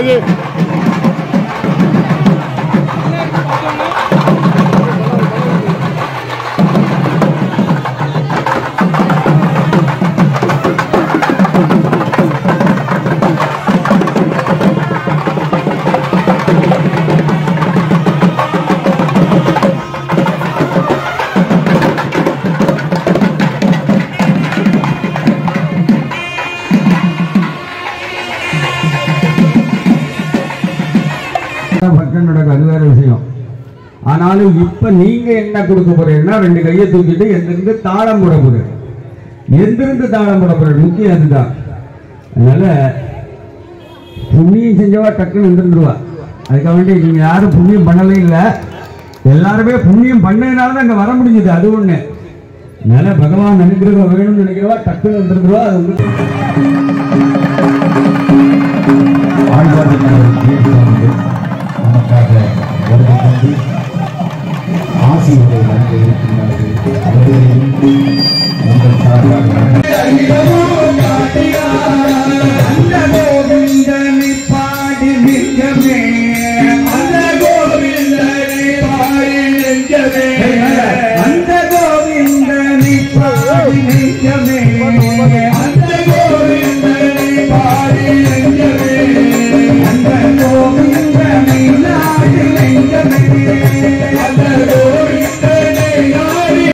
அது ஃபங்க்ஷன் நடக்கும் அது வேற விஷயம் ஆனாலும் இப்ப நீங்க என்ன கொடுக்க போறீங்கன்னா ரெண்டு கையை தூக்கிட்டு எந்திருந்து தாளம் போட போறீங்க எந்திருந்து தாளம் போட போறீங்க முக்கியம் அதுதான் அதனால புண்ணியம் செஞ்சவா டக்குன்னு எந்திருந்துருவா அதுக்காக வேண்டி நீங்க யாரும் புண்ணியம் பண்ணவே இல்லை எல்லாருமே புண்ணியம் பண்ணதுனால தான் அங்க வர முடிஞ்சது அது ஒண்ணு அதனால பகவான் அனுகிரகம் வேணும்னு நினைக்கிறவா டக்குன்னு எந்திருந்துருவா அது வந்து ஆழ்வார்கள் ஜீவசாமிகள் நமக்காக வருகை தந்து ஆசிரியரை வழங்க இருக்கின்றார்கள் அவர்களையும் உங்கள் சார்பாக வணங்கி அந்த கோவிந்தனை பாடி நெஞ்சமே அந்த கோவிந்தனை பாடி நெஞ்சமே அந்த கோவிந்தனை நாடி நெஞ்சமே அந்த கோவிந்தனை நாடி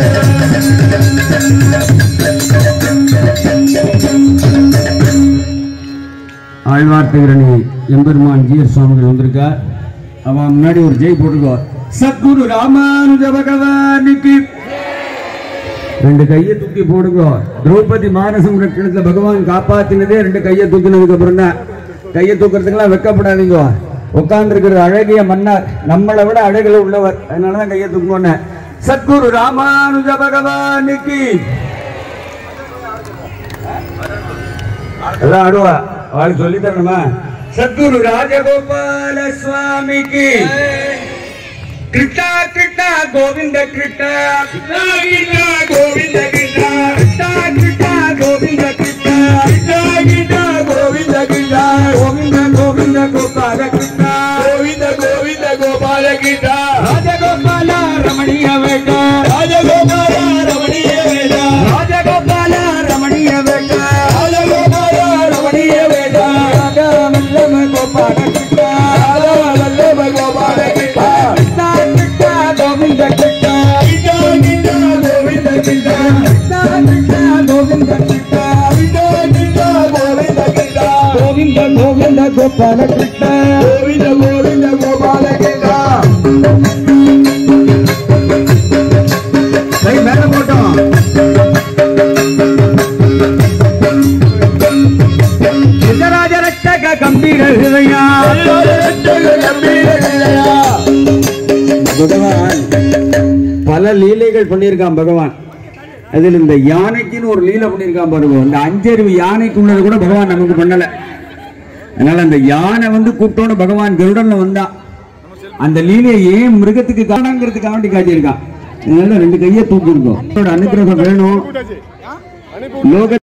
ஆழ்வார்த்தகிரணி எம்பெருமான் ஜீர் சுவாமிகள் வந்திருக்கார் அவன் முன்னாடி ஒரு ஜெய் போட்டுக்கோ சத்குரு ராமானுஜ பகவானுக்கு ரெண்டு கையை தூக்கி போடுங்க திரௌபதி மானசம் ரட்சணத்துல பகவான் காப்பாத்தினதே ரெண்டு கையை தூக்கினதுக்கு அப்புறம் தான் கையை தூக்குறதுக்கெல்லாம் வெக்கப்படாதீங்க உட்கார்ந்து இருக்கிற அழகிய மன்னர் நம்மளை விட அழகில் உள்ளவர் அதனாலதான் கையை தூக்கணும் சத்குரு ராமானுஜ பகவானுக்கு எல்லாம் ஆடுவா அவளுக்கு சொல்லி தரணுமா சத்குரு ராஜகோபால சுவாமிக்கு கிருஷ்ணா கிருஷ்ணா கோவிந்த கிருஷ்ணா கிருஷ்ணா கிருஷ்ணா கோவிந்த கிருஷ்ணா கிருஷ்ணா கிருஷ்ணா கோவிந்த கிருஷ்ணா கிருஷ்ணா கிருஷ்ணா கோவிந்த கிருஷ்ணா கோவிந்த கோவிந்த கோபால கிருஷ்ணா கோவிந்த கோவிந்த கோபால கிருஷ்ணா ராஜகோபால ரமணிய வேட ராஜகோபால ரமணிய வேட ராஜகோபால ரமணிய வேட ராஜகோபால ரமணிய வேட ராஜா வல்லம கோபால கிருஷ்ணா ராஜா வல்லம கோபால கிருஷ்ணா கிருஷ்ணா கிருஷ்ணா கோவிந்த கிருஷ்ணா கிருஷ்ணா கிருஷ்ணா கோவிந்த கிருஷ்ணா கிருஷ்ணா கிருஷ்ணா கோவிந்த கிருஷ்ணா கிருஷ்ணா கிருஷ்ணா கோவிந்த கிருஷ்ணா கோவிந்த கோவிந்த கோபால கிருஷ்ணா கோவிந்த கோவிந்த கோபால கிருஷ்ணா கை மேல போட்டோம் சித்தராஜ ரட்சக கம்பீர ஹிருதயா பகவான் பல லீலைகள் பண்ணியிருக்கான் பகவான் அதில் இந்த யானைக்குன்னு ஒரு லீலை பண்ணியிருக்கான் பாருங்க இந்த அஞ்சறிவு யானைக்குள்ளது கூட பகவான் நமக்கு பண்ணல அதனால அந்த யானை வந்து கூட்டோன்னு பகவான் கருடன்ல வந்தான் அந்த லீலையை ஏன் மிருகத்துக்கு காணங்கிறதுக்காக வேண்டி காட்டியிருக்கான் அதனால ரெண்டு கையை தூக்கி இருக்கோம் அனுகிரகம் வேணும் லோக